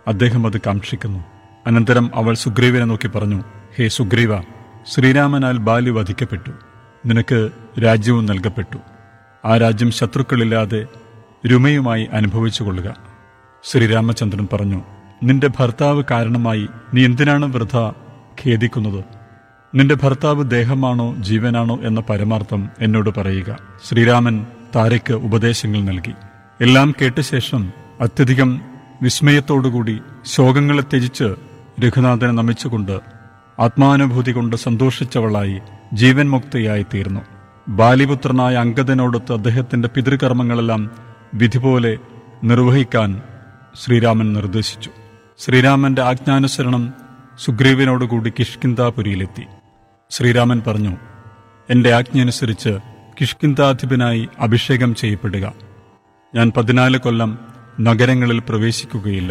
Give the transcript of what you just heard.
അദ്ദേഹം അത് കാക്ഷിക്കുന്നു അനന്തരം അവൾ സുഗ്രീവനെ നോക്കി പറഞ്ഞു ഹേ സുഗ്രീവ ശ്രീരാമനാൽ ബാലി വധിക്കപ്പെട്ടു നിനക്ക് രാജ്യവും നൽകപ്പെട്ടു ആ രാജ്യം ശത്രുക്കളില്ലാതെ രുമയുമായി അനുഭവിച്ചുകൊള്ളുക ശ്രീരാമചന്ദ്രൻ പറഞ്ഞു നിന്റെ ഭർത്താവ് കാരണമായി നീ എന്തിനാണ് വൃഥ ഖേദിക്കുന്നത് നിന്റെ ഭർത്താവ് ദേഹമാണോ ജീവനാണോ എന്ന പരമാർത്ഥം എന്നോട് പറയുക ശ്രീരാമൻ താരയ്ക്ക് ഉപദേശങ്ങൾ നൽകി എല്ലാം കേട്ട ശേഷം അത്യധികം വിസ്മയത്തോടുകൂടി ശോകങ്ങളെ ത്യജിച്ച് രഘുനാഥനെ നമിച്ചുകൊണ്ട് ആത്മാനുഭൂതി കൊണ്ട് സന്തോഷിച്ചവളായി ജീവൻ മുക്തയായി തീർന്നു ബാലിപുത്രനായ അങ്കദനോടൊത്ത് അദ്ദേഹത്തിന്റെ പിതൃകർമ്മങ്ങളെല്ലാം വിധി പോലെ നിർവഹിക്കാൻ ശ്രീരാമൻ നിർദ്ദേശിച്ചു ശ്രീരാമന്റെ ആജ്ഞാനുസരണം സുഗ്രീവനോടുകൂടി കിഷ്കിന്താപുരിയിലെത്തി ശ്രീരാമൻ പറഞ്ഞു എന്റെ ആജ്ഞയനുസരിച്ച് കിഷ്കിന്താധിപനായി അഭിഷേകം ചെയ്യപ്പെടുക ഞാൻ പതിനാല് കൊല്ലം നഗരങ്ങളിൽ പ്രവേശിക്കുകയില്ല